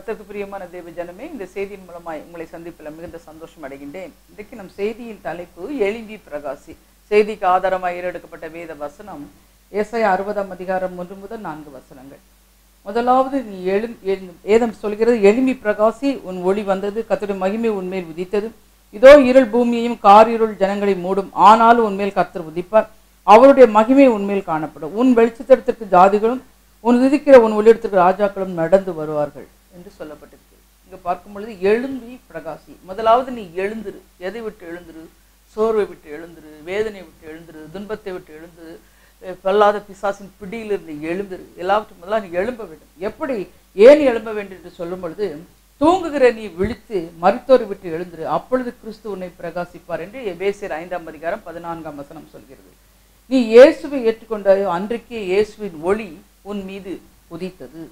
கர்த்தருக்கு பிரியமான தேவ ஜனமே இந்த செய்தியின் மூலமாய் உங்களை சந்திப்பில் மிகுந்த சந்தோஷம் அடைகின்றேன் இன்றைக்கு நம் செய்தியின் தலைப்பு எளிம்பி பிரகாசி செய்திக்கு ஆதாரமாக ஏறெடுக்கப்பட்ட வேத வசனம் ஏசாயா அறுபதாம் அதிகாரம் ஒன்று முதல் நான்கு வசனங்கள் முதலாவது நீ எழு எழு- வேதம் சொல்கிறது எளிமி பிரகாசி உன் ஒளி வந்தது கர்த்தருடைய மகிமை உன்மேல் உதித்தது இதோ இருள் பூமியையும் காரிருள் ஜனங்களை மூடும் ஆனாலும் உன்மேல் கர்த்தர் உதிப்பார் அவருடைய மகிமை உன்மேல் காணப்படும் உன் வெளிச்சத்திடத்திற்கு ஜாதிகளும் உன் உதிக்கிற உன் ஒளியிடத்திற்கு ராஜாக்களும் நடந்து வருவார்கள் என்று சொல்லப்பட்டிருக்கு இங்க பார்க்கும் பொழுது எழும்பி பிரகாசி முதலாவது நீ எழுந்திரு எதை விட்டு எழுந்திரு சோர்வை விட்டு எழுந்திரு வேதனை விட்டு எழுந்திரு துன்பத்தை விட்டு எழுந்திரு அஹ் பொல்லாத பிசாசின் பிடியிலிருந்து எழுந்திரு எல்லாவற்றும் முதல்ல நீ எழும்ப வேண்டும் எப்படி ஏன் எழும்ப வேண்டும் என்று சொல்லும் பொழுது தூங்குகிற நீ விழித்து மருத்துவரை விட்டு எழுந்திரு அப்பொழுது கிறிஸ்து உன்னை பிரகாசிப்பார் என்று எபேசியர் ஐந்தாம் அதிகாரம் பதினான்காம் வசனம் சொல்கிறது நீ இயேசுவை ஏற்றுக்கொண்டாயோ அன்றைக்கே இயேசுவின் ஒளி உன் மீது உதித்தது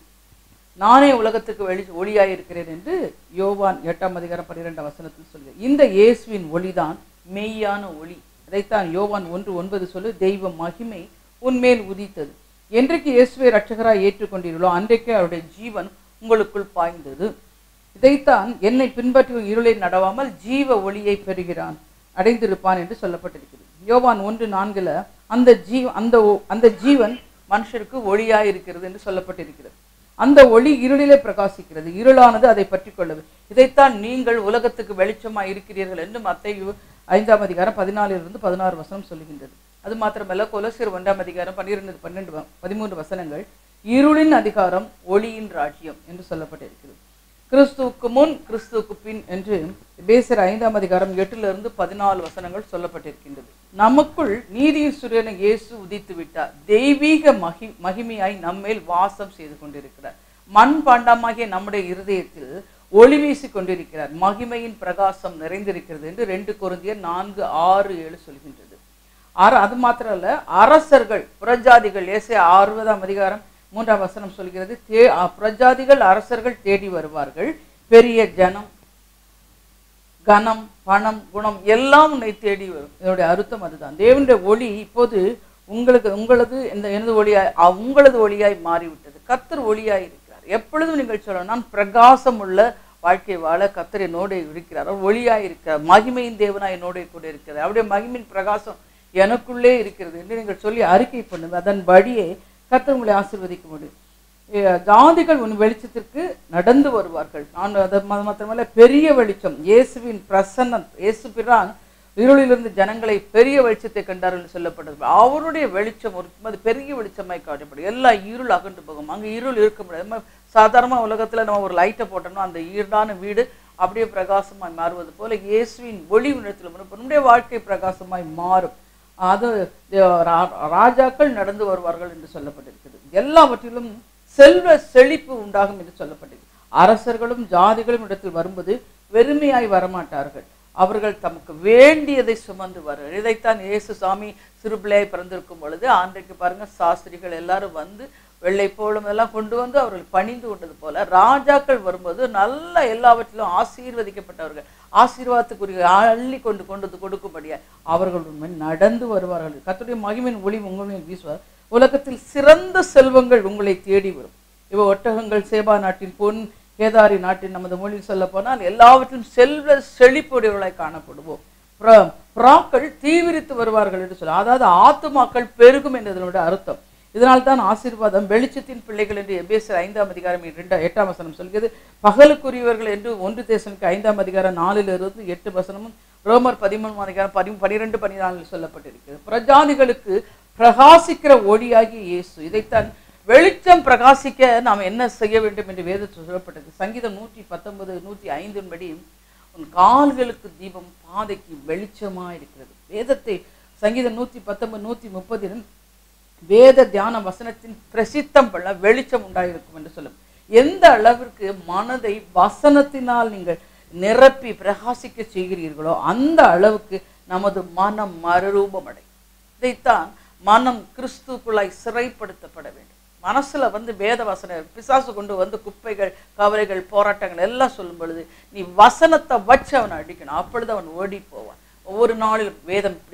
நானே உலகத்துக்கு வெளி ஒளியாய் இருக்கிறேன் என்று யோவான் எட்டாம் அதிகாரம் பன்னிரெண்டாம் வசனத்தில் சொல்கிறார் இந்த இயேசுவின் ஒளிதான் மெய்யான ஒளி அதைத்தான் யோவான் ஒன்று ஒன்பது சொல்லு தெய்வ மகிமை உன்மேல் உதித்தது என்றைக்கு இயேசுவை ரட்சகராய் ஏற்றுக்கொண்டீர்களோ அன்றைக்கே அவருடைய ஜீவன் உங்களுக்குள் பாய்ந்தது இதைத்தான் என்னை பின்பற்றி இருளை நடவாமல் ஜீவ ஒளியை பெறுகிறான் அடைந்திருப்பான் என்று சொல்லப்பட்டிருக்கிறது யோவான் ஒன்று நான்குல அந்த ஜீ அந்த ஒ- அந்த ஜீவன் மனுஷருக்கு ஒளியாய் இருக்கிறது என்று சொல்லப்பட்டிருக்கிறது அந்த ஒளி இருளிலே பிரகாசிக்கிறது இருளானது அதை பற்றி கொள்ளது இதைத்தான் நீங்கள் உலகத்துக்கு வெளிச்சமாய் இருக்கிறீர்கள் என்று மத்தேயு ஐந்தாம் அதிகாரம் பதினாலிலிருந்து பதினாறு வசனம் சொல்லுகின்றது அது மாத்திரமல்ல கொலசியர் ஒன்றாம் அதிகாரம் பன்னிரெண்டு பன்னெண்டு வ- பதிமூன்று வசனங்கள் இருளின் அதிகாரம் ஒளியின் ராஜ்யம் என்று சொல்லப்பட்டிருக்கிறது கிறிஸ்துவுக்கு முன் கிறிஸ்துவுக்கு பின் என்று பேசர் ஐந்தாம் அதிகாரம் எட்டிலிருந்து பதினாலு வசனங்கள் சொல்லப்பட்டிருக்கின்றது நமக்குள் நீதியின் சூரியனை இயேசு உதித்து விட்டார் தெய்வீக மகி மகிமையாய் நம்மேல் வாசம் செய்து கொண்டிருக்கிறார் மண் பாண்டமாகிய நம்முடைய இருதயத்தில் ஒளி வீசிக் கொண்டிருக்கிறார் மகிமையின் பிரகாசம் நிறைந்திருக்கிறது என்று ரெண்டு கொரிந்தியர் நான்கு ஆறு ஏழு சொல்கின்றது அர அது மாத்திரம் இல்ல அரசர்கள் புறஜாதிகள் ஏசே அறுபதாம் அதிகாரம் மூன்றாம் வசனம் சொல்கிறது தே அ, புறஜாதிகள் அரசர்கள் தேடி வருவார்கள் பெரிய ஜனம் கனம் பணம் குணம் எல்லாம் உன்னை தேடி வரும் இதனுடைய அர்த்தம் அதுதான் தேவனுடைய ஒளி இப்போது உங்களுக்கு உங்களது இந்த எனது ஒளியாய் அ, உங்களது ஒளியாய் மாறிவிட்டது கர்த்தர் ஒளியாய் இருக்கிறார் எப்பொழுதும் நீங்கள் சொல்லணும் நான் பிரகாசம் உள்ள வாழ்க்கை வாழ கர்த்தர் என்னோடு இருக்கிறார் அவர் ஒளியாய் இருக்கிறார் மகிமையின் தேவனாய் என்னோட கூட இருக்கிறார் அவருடைய மகிமையின் பிரகாசம் எனக்குள்ளே இருக்கிறது என்று நீங்கள் சொல்லி அறிக்கை பண்ணுங்க அதன்படியே கர்த்தர் உங்களை ஆசீர்வதிக்க முடியும் ஏ- ஜாதிகள் உன் வெளிச்சத்திற்கு நடந்து வருவார்கள் நான் அது ம- மாத்திரமல்ல பெரிய வெளிச்சம் இயேசுவின் பிரசன்னம் இயேசு பிரான் இருளிலிருந்து ஜனங்களை பெரிய வெளிச்சத்தை கண்டார்கள் என்று சொல்லப்பட்டது அவருடைய வெளிச்சம் ஒரு அது பெரிய வெளிச்சமாய் காட்டப்படும் எல்லா இருள் அகன்று போகும் அங்கே இருள் இருக்க முடியாது நம்ம சாதாரணமாக உலகத்தில் நம்ம ஒரு லைட்டை போட்டோம்னா அந்த ஈடான வீடு அப்படியே பிரகாசமாய் மாறுவது போல இயேசுவின் ஒளி உணர்த்தில் நம்முடைய வாழ்க்கை பிரகாசமாய் மாறும் அது அஹ், ரா- ராஜாக்கள் நடந்து வருவார்கள் என்று சொல்லப்பட்டிருக்கிறது எல்லாவற்றிலும் செல்வ செழிப்பு உண்டாகும் என்று சொல்லப்பட்டிருக்கு அரசர்களும் ஜாதிகளும் இடத்தில் வரும்போது வெறுமையாய் வரமாட்டார்கள் அவர்கள் தமக்கு வேண்டியதை சுமந்து வருவார்கள் இதைத்தான் இயேசு சாமி சிறுபிள்ளையாய் பிறந்திருக்கும் பொழுது ஆண்டைக்கு பாருங்க சாஸ்திரிகள் எல்லாரும் வந்து வெள்ளை போலும் எல்லாம் கொண்டு வந்து அவர்கள் பணிந்து கொண்டது போல ராஜாக்கள் வரும்போது நல்ல எல்லாவற்றிலும் ஆசீர்வதிக்கப்பட்டவர்கள் ஆசீர்வாதத்துக்குரிய அள்ளி கொண்டு கொண்டு வந்து கொடுக்கும்படியா அவர்கள் உண்மை நடந்து வருவார்கள் கர்த்தருடைய மகிமையின் ஒளி உங்கள் மேல் வீசுவார் உலகத்தில் சிறந்த செல்வங்கள் உங்களை தேடி வரும் இவ ஒட்டகங்கள் சேபா நாட்டின் பொன் கேதாரி நாட்டின் நமது மொழியில் சொல்ல போனால் எல்லாவற்றிலும் செல்வ செழிப்புடையவர்களாய் காணப்படுவோம் புறா- புறாக்கள் தீவிரித்து வருவார்கள் என்று சொல்ல அதாவது ஆத்துமாக்கள் பெருகும் என்பதனுடைய அர்த்தம் இதனால் தான் ஆசீர்வாதம் வெளிச்சத்தின் பிள்ளைகள் என்று எபேசர் ஐந்தாம் அதிகாரம் இரண்டா எட்டாம் வசனம் சொல்கிறது பகலுக்குரியவர்கள் என்று ஒன்று தேசனுக்கு ஐந்தாம் அதிகாரம் நாலிலிருந்து எட்டு வசனமும் ரோமர் பதிமூணாம் அதிகாரம் பதி பனிரெண்டு பதினாலில் சொல்லப்பட்டிருக்கிறது பிரஜாதிகளுக்கு பிரகாசிக்கிற ஒளியாகிய இயேசு இதைத்தான் வெளிச்சம் பிரகாசிக்க நாம் என்ன செய்ய வேண்டும் என்று வேதத்தில் சொல்லப்பட்டது சங்கீதம் நூற்றி பத்தொன்பது நூற்றி ஐந்தின் படி உன் கால்களுக்கு தீபம் பாதைக்கு வெளிச்சமா இருக்கிறது வேதத்தை சங்கீதம் நூற்றி பத்தொன்பது நூற்றி முப்பதிலும் வேத தியான வசனத்தின் பிரசித்தம் பண்ண வெளிச்சம் உண்டாயிருக்கும் என்று சொல்லும் எந்த அளவிற்கு மனதை வசனத்தினால் நீங்கள் நிரப்பி பிரகாசிக்க செய்கிறீர்களோ அந்த அளவுக்கு நமது மனம் மறுரூபமடை இதைத்தான் மனம் கிறிஸ்துக்குள்ளாய் சிறைப்படுத்தப்பட வேண்டும் மனசுல வந்து வேத வசனம் பிசாசு கொண்டு வந்து குப்பைகள் கவலைகள் போராட்டங்கள் எல்லாம் சொல்லும் பொழுது நீ வசனத்தை வச்சு அவனை அடிக்கணும் அப்பொழுது அவன் ஓடி போவான் ஒவ்வொரு நாளிலும் வேதம் இப்படி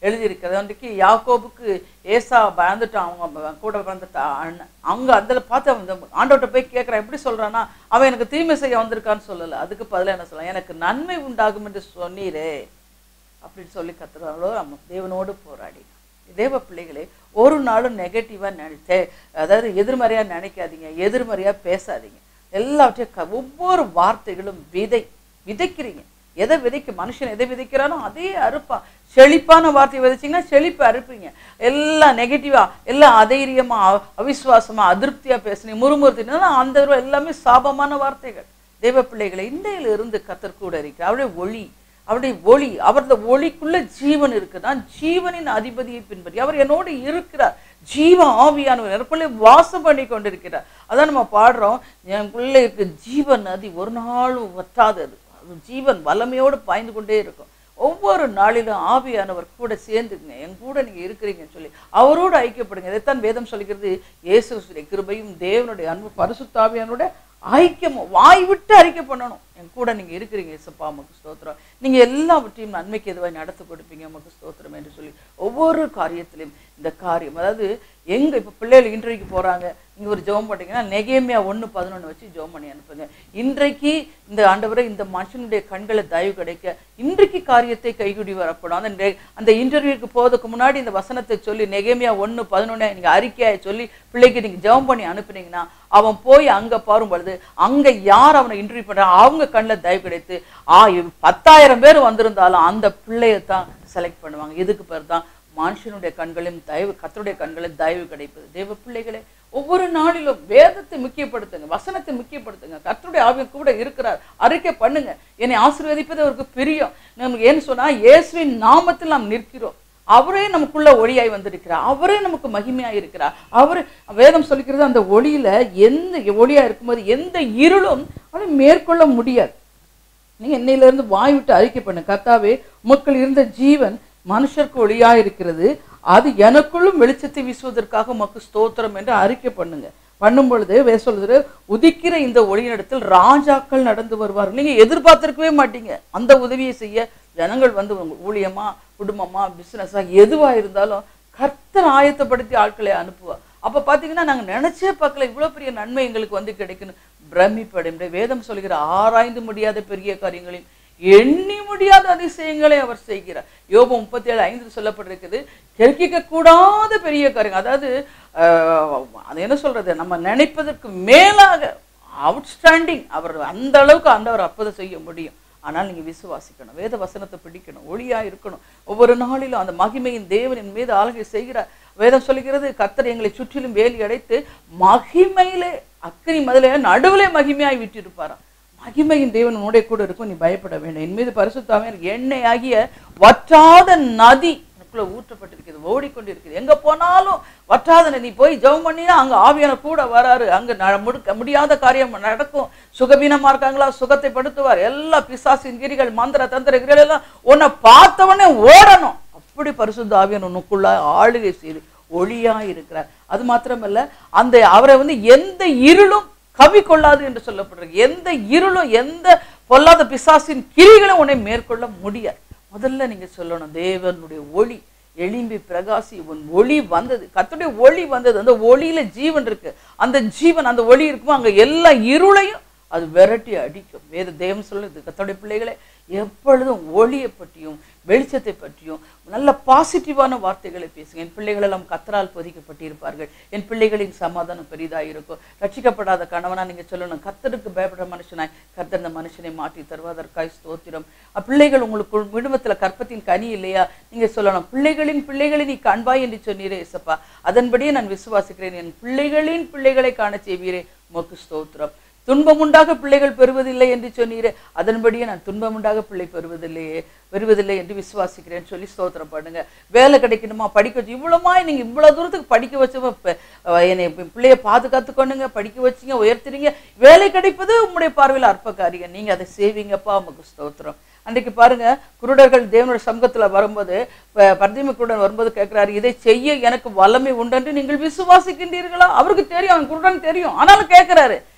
எழுதியிருக்கிறது அன்றைக்கு யாக்கோபுக்கு ஏசா பயந்துட்டான் அவங்க கூட பிறந்துட்டா அண்ணன் அவங்க அதில் பார்த்து அவன் ஆண்டவர்கிட்ட போய் கேட்குறான் எப்படி சொல்றான்னா அவன் எனக்கு தீமை செய்ய வந்திருக்கான்னு சொல்லலை அதுக்கு பதிலா என்ன சொல்லலாம் எனக்கு நன்மை உண்டாகும் என்று சொன்னீரே அப்படின்னு சொல்லி கத்துறாங்களோ நம்ம தேவனோடு போராடி தேவ பிள்ளைகளே ஒரு நாளும் நெகட்டிவாக நினைச்சே அதாவது எதிர்மறையாக நினைக்காதீங்க எதிர்மறையாக பேசாதீங்க எல்லாவற்றையும் க- ஒவ்வொரு வார்த்தைகளும் விதை விதைக்கிறீங்க எதை விதைக்க மனுஷன் எதை விதைக்கிறானோ அதே அறுப்பான் செழிப்பான வார்த்தையை விதைச்சிங்கன்னா செழிப்பை அறுப்பீங்க எல்லாம் நெகட்டிவா எல்லாம் அதைரியமா அ- அவிசுவாசமா அதிருப்தியா பேசுனீங்க முறுமுறுத்தினா அந்த எல்லாமே சாபமான வார்த்தைகள் தேவ பிள்ளைகளை இன்றையில இருந்து கத்தர் கூட இருக்கிறார் அவருடைய ஒளி அவருடைய ஒளி அவரது ஒளிக்குள்ள ஜீவன் இருக்கு நான் ஜீவனின் அதிபதியை பின்பற்றி அவர் என்னோடு இருக்கிறார் ஜீவ ஆவியானவர் எனக்குள்ளே வாசம் பண்ணி கொண்டிருக்கிறார் அதான் நம்ம பாடுறோம் எனக்குள்ளே இருக்கு ஜீவன் நதி ஒரு நாளும் வற்றாதது அது ஜீவன் வல்லமையோடு பாய்ந்து கொண்டே இருக்கும் ஒவ்வொரு நாளிலும் ஆவியானவர் கூட சேர்ந்துக்குங்க என் கூட நீங்க இருக்கிறீங்கன்னு சொல்லி அவரோடு ஐக்கியப்படுங்க இதைத்தான் வேதம் சொல்லிக்கிறது இயேசுடைய கிருபையும் தேவனுடைய அன்பு பரிசுத்தாவியானோட ஐக்கியம் வாய் விட்டு அறிக்கை பண்ணணும் என் கூட நீங்க இருக்கிறீங்க இசப்பா உமக்கு ஸ்தோத்திரம் நீங்க எல்லாவற்றையும் நன்மைக்கு எதுவாக நடத்தி கொடுப்பீங்க உமக்கு ஸ்தோத்திரம் என்று சொல்லி ஒவ்வொரு காரியத்திலும் இந்த காரியம் அதாவது எங்க இப்ப பிள்ளைகள் இன்றைக்கு போறாங்க நீங்க ஒரு ஜெபம் பண்ணீங்கன்னா நெகேமியா ஒண்ணு பதினொன்னு வச்சு ஜெபம் பண்ணி அனுப்புங்க இன்றைக்கு இந்த ஆண்டவரை இந்த மனுஷனுடைய கண்களை தயவு கிடைக்க இன்றைக்கு காரியத்தை கைகுடி வரப்படும் அந்த நெ- அந்த இன்டர்வியூக்கு போறதுக்கு முன்னாடி இந்த வசனத்தை சொல்லி நெகேமியா ஒண்ணு பதினொன்னு நீங்க அறிக்கையை சொல்லி பிள்ளைக்கு நீங்க ஜெபம் பண்ணி அனுப்புனீங்கன்னா அவன் போய் அங்க பாரும் பொழுது அங்க யார் அவனை இன்டர்வியூ பண்றாங்க அவங்க கண்ணில் தயவு கிடைத்து ஆ இவ் பத்தாயிரம் பேர் வந்திருந்தாலும் அந்த பிள்ளையை தான் செலக்ட் பண்ணுவாங்க இதுக்கு பேர் தான் மனுஷனுடைய கண்களின் தயவு கத்தருடைய கண்களில் தயவு கிடைப்பது தேவ பிள்ளைகளே ஒவ்வொரு நாளிலும் வேதத்தை முக்கியப்படுத்துங்க வசனத்தை முக்கியப்படுத்துங்க கர்த்தருடைய ஆவியம் கூட இருக்கிறார் அறிக்கை பண்ணுங்க என்னை ஆசீர்வதிப்பது அவருக்கு பிரியம் நமக்கு ஏன்னு சொன்னா இயேசுவின் நாமத்தில் நாம் நிற்கிறோம் அவரே நமக்குள்ள ஒளியாய் வந்திருக்கிறார் அவரே நமக்கு மகிமையாய் இருக்கிறார் அவரு வேதம் சொல்லிக்கிறது அந்த ஒளியில எந்த ஒளியா இருக்கும்போது எந்த இருளும் அவனை மேற்கொள்ள முடியாது நீங்க இன்னையில இருந்து வாய் விட்டு அறிக்கை பண்ணு கர்த்தாவே உமக்குள் இருந்த ஜீவன் மனுஷருக்கு ஒளியா இருக்கிறது அது எனக்குள்ளும் வெளிச்சத்தை வீசுவதற்காக உமக்கு ஸ்தோத்திரம் என்று அறிக்கை பண்ணுங்க பண்ணும் பொழுது வே சொல்றது உதிக்கிற இந்த ஒளியினிடத்தில் ராஜாக்கள் நடந்து வருவார்கள் நீங்க எதிர்பார்த்திருக்கவே மாட்டீங்க அந்த உதவியை செய்ய ஜனங்கள் வந்து உங்க ஊழியமா குடும்பமா பிசினஸா எதுவா இருந்தாலும் கர்த்தர் ஆயத்தப்படுத்தி ஆட்களை அனுப்புவா அப்ப பாத்தீங்கன்னா நாங்க நினைச்சே பார்க்கல இவ்வளவு பெரிய நன்மை எங்களுக்கு வந்து கிடைக்கணும் பிரமிப்படும் வேதம் சொல்கிற ஆராய்ந்து முடியாத பெரிய காரியங்களையும் எண்ணி முடியாத அதிசயங்களை அவர் செய்கிறார் யோபு முப்பத்தி ஏழு ஐந்து சொல்லப்பட்டிருக்குது கெடுக்கிக்க கூடாத பெரிய காரியம் அதாவது ஆஹ், அது என்ன சொல்றது நம்ம நினைப்பதற்கு மேலாக அவுட்ஸ்டாண்டிங் அவர் அந்த அளவுக்கு ஆண்டவர் அற்புதம் செய்ய முடியும் ஆனால் நீங்க விசுவாசிக்கணும் வேத வசனத்தை பிடிக்கணும் ஒளியா இருக்கணும் ஒவ்வொரு நாளிலும் அந்த மகிமையின் தேவனின் மீது ஆளுகை செய்கிறார் வேதம் சொல்கிறது கர்த்தர் எங்களை சுற்றிலும் வேலி அடைத்து மகிமையிலே அக்கினி மதில நடுவிலே மகிமையாய் விட்டிருப்பாராம் மகிமையின் தேவன் உன்னுடைய கூட இருக்கும் நீ பயப்பட வேண்டாம் என் மீது பரிசுத்தாவே எனக்கு எண்ணெய் ஆகிய வற்றாத நதி எனக்குள்ள ஊற்றப்பட்டிருக்கிறது ஓடிக்கொண்டிருக்குது எங்க போனாலும் வற்றாத நதி போய் ஜெபம் பண்ணினா அங்க ஆவியான கூட வராரு அங்க ந- முடுக்க முடியாத காரியம் நடக்கும் சுகவீனமா இருக்காங்களா சுகத்தை படுத்துவார் எல்லா பிசாசின் கிரிகள் மந்திர தந்திர கிரிகள் எல்லாம் உன்னை பார்த்தவொடனே ஓடணும் அப்படி பரிசுத்த ஆவியன் உனக்குள்ள ஆளுகை செய்து ஒளியா இருக்கிறார் அது மாத்திரமல்ல அந்த அவரை வந்து எந்த இருளும் கவி கொள்ளாது என்று சொல்லப்படுறது எந்த இருளும் எந்த பொல்லாத பிசாசின் கிரிகளும் உன்னை மேற்கொள்ள முடியாது முதல்ல நீங்க சொல்லணும் தேவனுடைய ஒளி எளிம்பி பிரகாசி உன் ஒளி வந்தது கர்த்தருடைய ஒளி வந்தது அந்த ஒளியில ஜீவன் இருக்கு அந்த ஜீவன் அந்த ஒளி இருக்கும் அங்க எல்லா இருளையும் அது விரட்டி அடிக்கும் வேத தேவன் சொல்லுது கர்த்தருடைய பிள்ளைகளை எப்பொழுதும் ஒளியை பற்றியும் வெளிச்சத்தை பற்றியும் நல்ல பாசிட்டிவான வார்த்தைகளை பேசுங்க என் பிள்ளைகள் எல்லாம் கத்தரால் பொதிக்கப்பட்டிருப்பார்கள் என் பிள்ளைகளின் சமாதானம் பெரிதாக இருக்கும் ரட்சிக்கப்படாத கணவனா நீங்க சொல்லணும் கத்தருக்கு பயப்படுற மனுஷனாய் கத்தர் இந்த மனுஷனை மாற்றி தருவதற்காய் ஸ்தோத்திரம் அப்பிள்ளைகள் உங்களுக்கு குடும்பத்துல கற்பத்தின் கனி இல்லையா நீங்க சொல்லணும் பிள்ளைகளின் பிள்ளைகளை நீ காண்பாய் என்று சொன்னீரே இசப்பா அதன்படியே நான் விசுவாசிக்கிறேன் என் பிள்ளைகளின் பிள்ளைகளை காண செய்வீரே உமக்கு ஸ்தோத்திரம் துன்பம் உண்டாக பிள்ளைகள் பெறுவதில்லை என்று சொன்னீரே அதன்படியே நான் துன்பம் உண்டாக பிள்ளை பெறுவதில்லையே பெறுவதில்லை என்று விசுவாசிக்கிறேன்னு சொல்லி ஸ்தோத்திரம் பண்ணுங்க வேலை கிடைக்கணுமா படிக்க வச்சு இவ்வளவுமாய் நீங்க இவ்வளவு தூரத்துக்கு படிக்க வச்சவ இப்ப, அஹ், என்னை இப்ப பிள்ளைய பாதுகாத்துக்கொண்டுங்க படிக்க வச்சீங்க உயர்த்துறீங்க வேலை கிடைப்பது உம்முடைய பார்வையில் அற்ப காரியம் நீங்க அதை செய்வீங்கப்பா உமக்கு ஸ்தோத்திரம் அன்றைக்கு பாருங்க குருடர்கள் தேவனுடைய சமூகத்துல வரும்போது ப- பரதிம குருடன் வரும்போது கேட்கிறாரு இதை செய்ய எனக்கு வல்லமை உண்டென்று நீங்கள் விசுவாசிக்கின்றீர்களா அவருக்கு தெரியும் அவன் குருடன் தெரியும் ஆனாலும் கேட்கிறாரு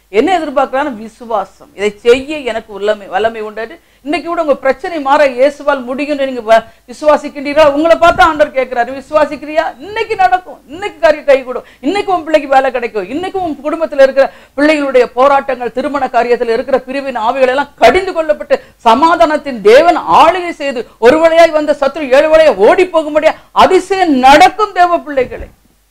என்ன எதிர்பார்க்கிறான்னு விசுவாசம் இதை செய்ய எனக்கு உள்ளமை வல்லமை உண்டு இன்னைக்கு கூட உங்க பிரச்சனை மாற இயேசுவால் முடியும்னு நீங்க வ- விசுவாசிக்கின்றீர்களா உங்களை பார்த்தா ஆண்டவர் கேட்கிறாரு விசுவாசிக்கிறியா இன்னைக்கு நடக்கும் இன்னைக்கு காரியம் கை கூடும் இன்னைக்கு உன் பிள்ளைக்கு வேலை கிடைக்கும் இன்னைக்கு உன் குடும்பத்துல இருக்கிற பிள்ளைகளுடைய போராட்டங்கள் திருமண காரியத்தில் இருக்கிற பிரிவின் ஆவிகள் எல்லாம் கடிந்து கொள்ளப்பட்டு சமாதானத்தின் தேவன் ஆளுகை செய்து ஒரு வழியாய் வந்த சத்துரு ஏழு வழியா ஓடி போகும்படியா அதிசயம் நடக்கும் தேவ பிள்ளைகளே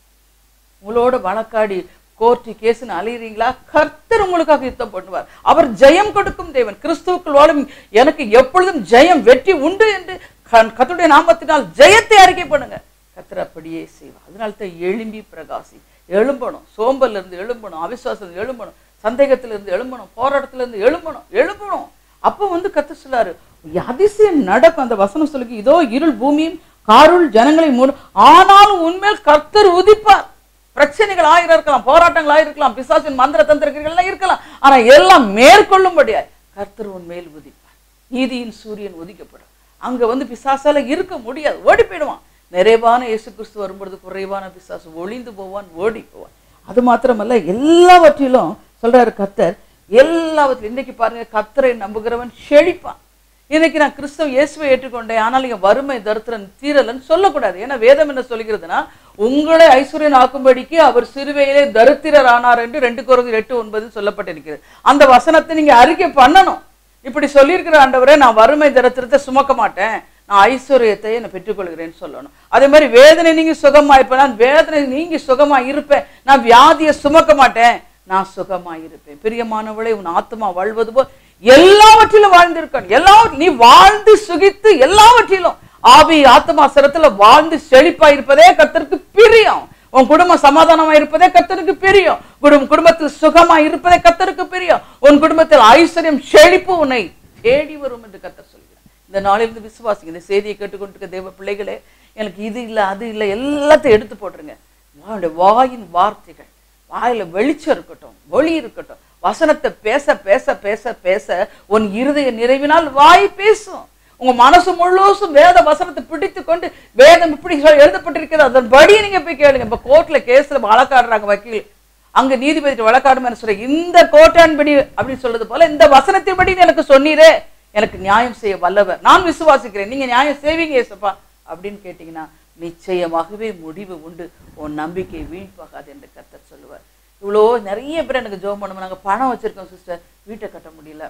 உங்களோட வழக்காடி கோர்ட்டு கேஸ்னு அலையிறீங்களா கர்த்தர் உங்களுக்காக யுத்தம் பண்ணுவார் அவர் ஜெயம் கொடுக்கும் தேவன் கிறிஸ்துவுக்குள் வாழும் எனக்கு எப்பொழுதும் ஜெயம் வெற்றி உண்டு என்று கன்- கர்த்தருடைய நாமத்தினால் ஜெயத்தை அறிக்கை பண்ணுங்க கர்த்தர் அப்படியே செய்வார் அதனால தான் எழும்பி பிரகாசி எழும்பணும் சோம்பல்ல இருந்து எழும்பணும் அவிசுவாசம் எழும்பணும் சந்தேகத்துல இருந்து எழும்பணும் போராட்டத்துல இருந்து எழும்பணும் எழும்பணும் அப்போ வந்து கத்த சொல்லாரு அதிசயம் நடக்கும் அந்த வசனம் சொல்லுங்க இதோ இருள் பூமியும் காருள் ஜனங்களை மூடு ஆனாலும் உண்மையில் கர்த்தர் உதிப்பார் பிரச்சனைகள் ஆயிரம் இருக்கலாம் போராட்டங்கள் ஆயிரம் இருக்கலாம் பிசாசின் மந்திர தந்திரங்கள் எல்லாம் இருக்கலாம் ஆனா எல்லாம் மேற்கொள்ளும்படியாய் கர்த்தர் உண்மையில் உதிப்பார் நீதியின் சூரியன் உதிக்கப்படும் அங்க வந்து பிசாசால இருக்க முடியாது ஓடி போயிடுவான் நிறைவான இயேசு கிறிஸ்து வரும்பொழுது குறைவான பிசாசு ஒளிந்து போவான் ஓடி போவான் அது மாத்திரமல்ல எல்லாவற்றிலும் சொல்றாரு கர்த்தர் எல்லாவற்றிலும் இன்னைக்கு பாருங்க கர்த்தரை நம்புகிறவன் செழிப்பான் இன்னைக்கு நான் கிறிஸ்தவ இயேசுவை ஏற்றுக்கொண்டேன் ஆனால் இங்க வறுமை தரித்திரன் தீரலன்னு சொல்லக்கூடாது ஏன்னா வேதம் என்ன சொல்லுகிறதுனா உங்களை ஐஸ்வர்யன் ஆக்கும்படிக்கு அவர் சிறுவையிலே தரித்திரர் ஆனார் என்று ரெண்டு குரங்கு எட்டு ஒன்பது சொல்லப்பட்டிருக்கிறது அந்த வசனத்தை நீங்க அறிக்கை பண்ணணும் இப்படி சொல்லியிருக்கிற ஆண்டவரே நான் வறுமை தரித்திரத்தை சுமக்க மாட்டேன் நான் ஐஸ்வர்யத்தை நான் பெற்றுக்கொள்கிறேன்னு சொல்லணும் அதே மாதிரி வேதனை நீங்க சுகமா இருப்பேன் நான் வேதனை நீங்க சுகமா இருப்பேன் நான் வியாதியை சுமக்க மாட்டேன் நான் சுகமா இருப்பேன் பிரியமானவளே உன் ஆத்மா வாழ்வது போல் எல்லாவற்றிலும் வாழ்ந்திருக்கணும் எல்லா நீ வாழ்ந்து சுகித்து எல்லாவற்றிலும் ஆவி ஆத்மா சிரத்துல வாழ்ந்து செழிப்பா இருப்பதே கர்த்தருக்கு பிரியம் உன் குடும்பம் சமாதானமா இருப்பதே கர்த்தருக்கு பிரியம் குடும்ப குடும்பத்தில் சுகமா இருப்பதே கர்த்தருக்கு பிரியம் உன் குடும்பத்தில் ஐஸ்வர்யம் செழிப்பு உன்னை தேடி வரும் என்று கர்த்தர் சொல்கிறார் இந்த நாளிலிருந்து விசுவாசிங்க இந்த செய்தியை கேட்டுக்கொண்டிருக்க தேவ பிள்ளைகளே எனக்கு இது இல்லை அது இல்லை எல்லாத்தையும் எடுத்து போட்டுருங்க உங்களுடைய வாயின் வார்த்தைகள் வாயில வெளிச்சம் இருக்கட்டும் ஒளி இருக்கட்டும் வசனத்தை பேச பேச பேச பேச உன் இருதய நிறைவினால் வாய் பேசும் உங்க மனசு முழுசும் வேத வசனத்தை பிடித்து கொண்டு வேதம் இப்படி சொல்லி எழுதப்பட்டிருக்கிறது அதன்படி நீங்க போய் கேளுங்க இப்ப கோர்ட்ல கேஸ்ல வழக்காடுறாங்க வக்கீல் அங்க நீதிபதி வழக்காடுமே சொல்ற இந்த கோட்டான்படி அப்படின்னு சொல்றது போல இந்த வசனத்தின்படி எனக்கு சொன்னீரே எனக்கு நியாயம் செய்ய வல்லவர் நான் விசுவாசிக்கிறேன் நீங்க நியாயம் செய்வீங்க ஏசப்பா அப்படின்னு கேட்டீங்கன்னா நிச்சயமாகவே முடிவு உண்டு உன் நம்பிக்கை வீண் போகாது என்று கர்த்தர் சொல்லுவார் இவ்வளோ நிறைய பேர் எனக்கு ஜோம் பண்ணுவோம் நாங்க பணம் வச்சிருக்கோம் சிஸ்டர் வீட்டை கட்ட முடியல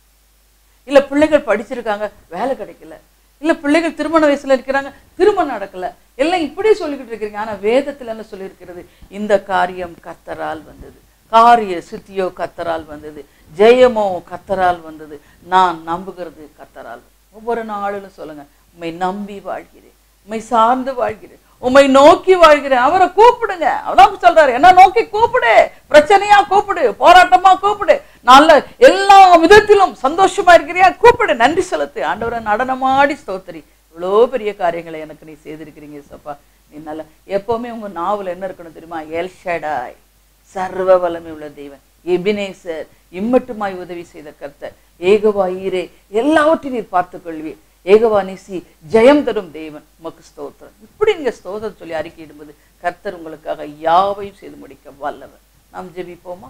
இல்ல பிள்ளைகள் படிச்சிருக்காங்க வேலை கிடைக்கல இல்ல பிள்ளைகள் திருமண வயசுல இருக்கிறாங்க திருமணம் நடக்கல எல்லாம் இப்படியே சொல்லிக்கிட்டு இருக்கிறீங்க ஆனா வேதத்துல என்ன சொல்லியிருக்கிறது இந்த காரியம் கத்தரால் வந்தது காரிய சித்தியோ கத்தரால் வந்தது ஜெயமோ கத்தரால் வந்தது நான் நம்புகிறது கத்தரால் ஒவ்வொரு நாளிலும் சொல்லுங்க உம்மை நம்பி வாழ்கிறேன் உம்மை சார்ந்து வாழ்கிறேன் உம்மை நோக்கி வாழ்கிறேன் அவரை கூப்பிடுங்க அதான் சொல்றாரு என்ன நோக்கி கூப்பிடு பிரச்சனையா கூப்பிடு போராட்டமா கூப்பிடு நல்ல எல்லா விதத்திலும் சந்தோஷமா இருக்கிறியா கூப்பிடு நன்றி செலுத்து ஆண்டவரை நடனமாடி ஸ்தோத்திரி இவ்வளோ பெரிய காரியங்களை எனக்கு நீ செய்திருக்கிறீங்க சப்பா நீ நல்ல எப்பவுமே உங்க நாவல் என்ன இருக்கணும் தெரியுமா எல்ஷடாய் சர்வ வல்லமை உள்ள தெய்வன் எபினேசர் இம்மட்டுமாய் உதவி செய்த கர்த்தர் ஏகவா ஈரே எல்லாவற்றையும் நீர் பார்த்துக் கொள்வீர் ஏகவா நிசி ஜெயம் தரும் தேவன் உமக்கு ஸ்தோத்திரம் இப்படி நீங்க ஸ்தோத்திரம் சொல்லி அறிக்கையிடும்போது கர்த்தர் உங்களுக்காக யாவையும் செய்து முடிக்க வல்லவர் நாம் ஜெபிப்போமா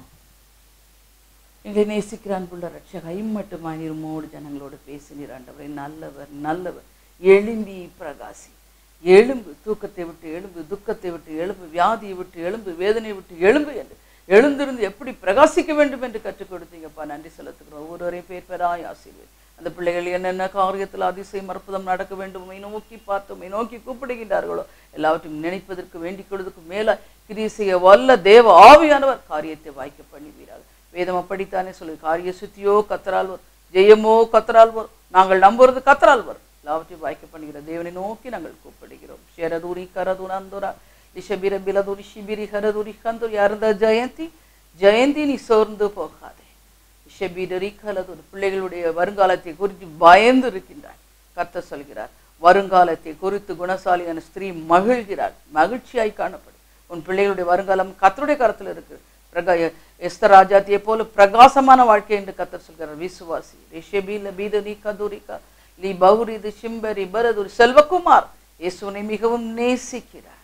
எங்களை நேசிக்கிற அன்புள்ள ரட்சக ஐம்மட்டுமாய் நீர் மூடு ஜனங்களோடு பேசினீர் ஆண்டவரே நல்லவர் நல்லவர் எழும்பி பிரகாசி எழும்பு தூக்கத்தை விட்டு எழும்பு துக்கத்தை விட்டு எழும்பு வியாதியை விட்டு எழும்பு வேதனையை விட்டு எழும்பு என்று எழுந்திருந்து எப்படி பிரகாசிக்க வேண்டும் என்று கற்றுக் கொடுத்தீங்கப்பா நன்றி செலுத்துகிறோம் ஒவ்வொருவரையும் பேர் பெறாய் ஆசீர்வதி அந்த பிள்ளைகள் என்னென்ன காரியத்தில் அதிசயம் அற்புதம் நடக்க வேண்டும் உம்மை நோக்கி பார்த்து உம்மை நோக்கி கூப்பிடுகின்றார்களோ எல்லாவற்றையும் நினைப்பதற்கு வேண்டிக் கொள்வதற்கு மேல கிரியை செய்ய வல்ல தேவ ஆவியானவர் காரியத்தை வாய்க்க பண்ணுவீராக வேதம் அப்படித்தானே சொல்லு காரிய சுத்தியோ கத்தரால் வரும் ஜெயமோ கத்தரால் வரும் நாங்கள் நம்புறது கத்தரால் வரும் எல்லாவற்றையும் வாய்க்க பண்ணுகிற தேவனை நோக்கி நாங்கள் கூப்பிடுகிறோம் ஷெரதூரி கரதுனந்துரா லிஷபிர பிலதுரி ஷிபிரி ஹரதுரி கந்துரி அருந்த ஜெயந்தி ஜெயந்தி நீ சோர்ந்து போகாதே ஷெபிடரி கலதுரி பிள்ளைகளுடைய வருங்காலத்தை குறித்து பயந்து இருக்கின்றார் கர்த்தர் சொல்கிறார் வருங்காலத்தை குறித்து குணசாலியான ஸ்திரீ மகிழ்கிறார் மகிழ்ச்சியாய் காணப்படும் உன் பிள்ளைகளுடைய வருங்காலம் கர்த்தருடைய கரத்தில் இருக்கு பிரகா எஸ்தர் ராஜாத்தியை போல பிரகாசமான வாழ்க்கை என்று கத்தர் சொல்கிறார் விசுவாசி ரிஷபீல பீதனி கதுரிகா லி பௌரிது சிம்பரி பரதுரி செல்வகுமார் இயேசுனை மிகவும் நேசிக்கிறார்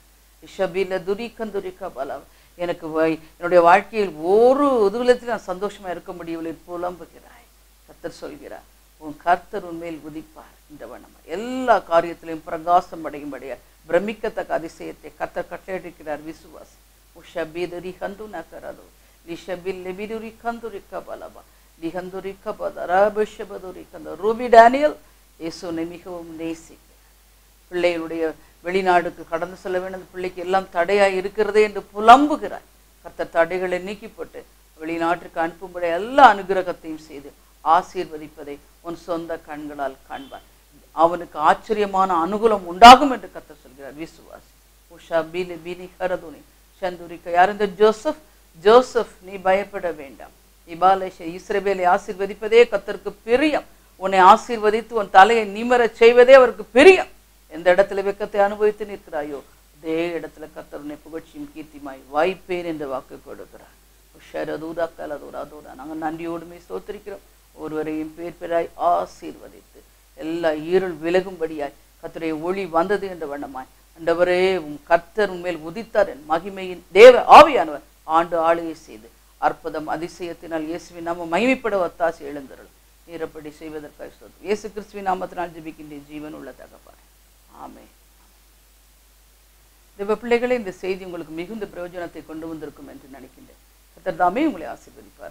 ஷபில துரிக்கன் துரிக்க பலம் எனக்கு வ- என்னுடைய வாழ்க்கையில் ஒரு உதுவிலத்தில் நான் சந்தோஷமா இருக்க முடியவில்லை புலம்புகிறாய் கர்த்தர் சொல்கிறார் உன் கர்த்தர் உன்மேல் உதிப்பார் இந்த வண்ணமா எல்லா காரியத்திலையும் பிரகாசம் அடையும்படியா பிரமிக்கத்தக்க அதிசயத்தை கர்த்தர் கட்டளையிட்டிருக்கிறார் விசுவாஸ் உஷபீதரி ஹந்து நகரது லிஷபில் லெபிடுரி கந்துரிக்க பலபா லிஹந்துரிக்க பதராபிஷபதுரி கந்த ரூபி டேனியல் இயேசுனை மிகவும் நேசிக்கிறார் பிள்ளைகளுடைய வெளிநாடுக்கு கடந்து செல்ல வேண்டும் பிள்ளைக்கு எல்லாம் தடையாய் இருக்கிறதே என்று புலம்புகிறாய் கர்த்தர் தடைகளை நீக்கி போட்டு வெளிநாட்டிற்கு அனுப்பும்படி எல்லா அனுகிரகத்தையும் செய்து ஆசீர்வதிப்பதை உன் சொந்த கண்களால் காண்பார் அவனுக்கு ஆச்சரியமான அனுகூலம் உண்டாகும் என்று கர்த்தர் சொல்கிறார் விசுவாசி உஷா பீலி பீனி ஹரதுனி சந்துரிக்க யார் இந்த ஜோசப் ஜோசப் நீ பயப்பட வேண்டாம் இபாலேஷ இஸ்ரவேலை ஆசீர்வதிப்பதே கர்த்தருக்கு பிரியம் உன்னை ஆசீர்வதித்து உன் தலையை நிமிரச் செய்வதே அவருக்கு பிரியம் எந்த இடத்துல வெக்கத்தை அனுபவித்து நிற்கிறாயோ அதே இடத்துல கர்த்தர் உன்னை புகழ்ச்சியும் கீர்த்திமாய் வாய்ப்பேன் என்று வாக்கு கொடுக்கிறார் ஷரதூதா கலதூரா தூரா நாங்கள் நன்றியோடுமே ஸ்தோத்திரிக்கிறோம் ஒருவரையும் பேர் பேராய் ஆசீர்வதித்து எல்லா ஈரல் விலகும்படியாய் கர்த்தருடைய ஒளி வந்தது என்ற வண்ணமாய் ஆண்டவரே உம் கர்த்தர் உண்மையில் உதித்தார் என் மகிமையின் தேவ ஆவியானவர் ஆண்டு ஆளுகை செய்து அற்புதம் அதிசயத்தினால் இயேசுவின் நாம மகிமைப்பட ஒத்தாசி எழுந்தருளும் நீரப்படி செய்வதற்காக ஸ்தோத்திரம் இயேசு கிறிஸ்துவின் நாமத்தினால் ஜெபிக்கின்றேன் ஜீவன் உள்ள தகப்பார் ஆமே தேவ பிள்ளைகளே இந்த செய்தி உங்களுக்கு மிகுந்த பிரயோஜனத்தை கொண்டு வந்திருக்கும் என்று நினைக்கின்றேன் கர்த்தர் தாமே உங்களை ஆசீர்வதிப்பார்